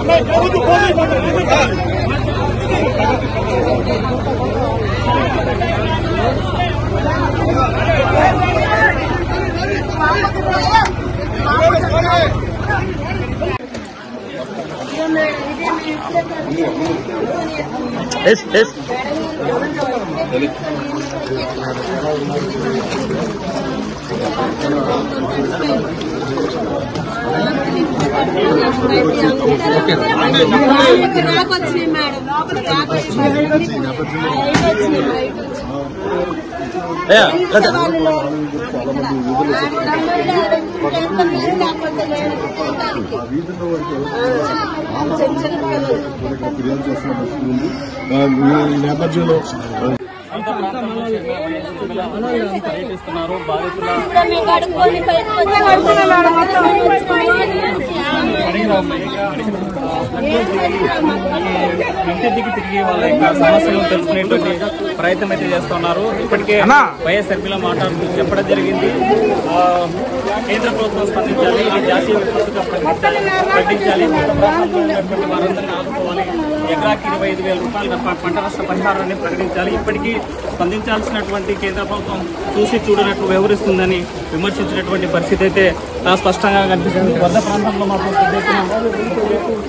yes yes రాకొచ్చినాయి madam లోపలికి రాకొచ్చినాయి వచ్చినాయి బయట అయ్యా లేదా ఫిర్యాదు చేస్తున్న పరిస్థితి ఉంది ఆ, ఈ నేపథ్యంలో పర్యటిస్తున్నారు బాధితుల కడుక్కొని బయటకు ఇంటింటికి తిరిగి వాళ్ళ యొక్క సమస్యలను తెలుసుకునేటువంటి ప్రయత్నం అయితే చేస్తున్నారు ఇప్పటికే వైఎస్ ఎంపీలో మాట్లాడుతూ చెప్పడం జరిగింది ఆ, కేంద్ర ప్రభుత్వం స్పందించాలి ఇది జాతీయ విపత్తుగా ప్రకటించాలి ప్రకటించాలి కొత్త ప్రాంతంలో ఉన్నటువంటి వారందరినీ ఆదుకోవాలి ఎకరాకి ఇరవై ఐదు వేల రూపాయల ప- పంట నష్ట పరిహారాన్ని ప్రకటించాలి ఇప్పటికీ స్పందించాల్సినటువంటి కేంద్ర ప్రభుత్వం చూసి చూడనట్లు వ్యవహరిస్తుందని విమర్శించినటువంటి పరిస్థితి అయితే చాలా స్పష్టంగా కనిపిస్తుంది వద్ద ప్రాంతంలో మాత్రం పెద్ద ఎత్తున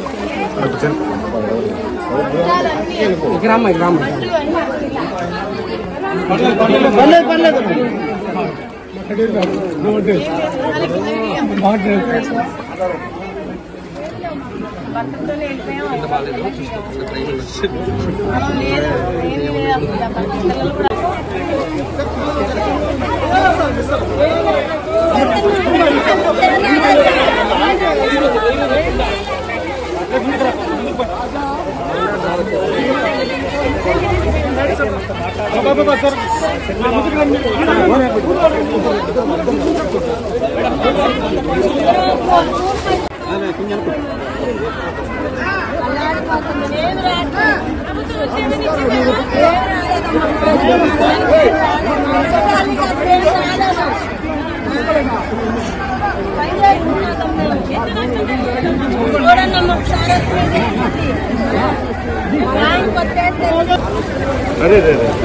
చూడన్నమ్మ ఒకసారి కొత్త అదే అదే అదే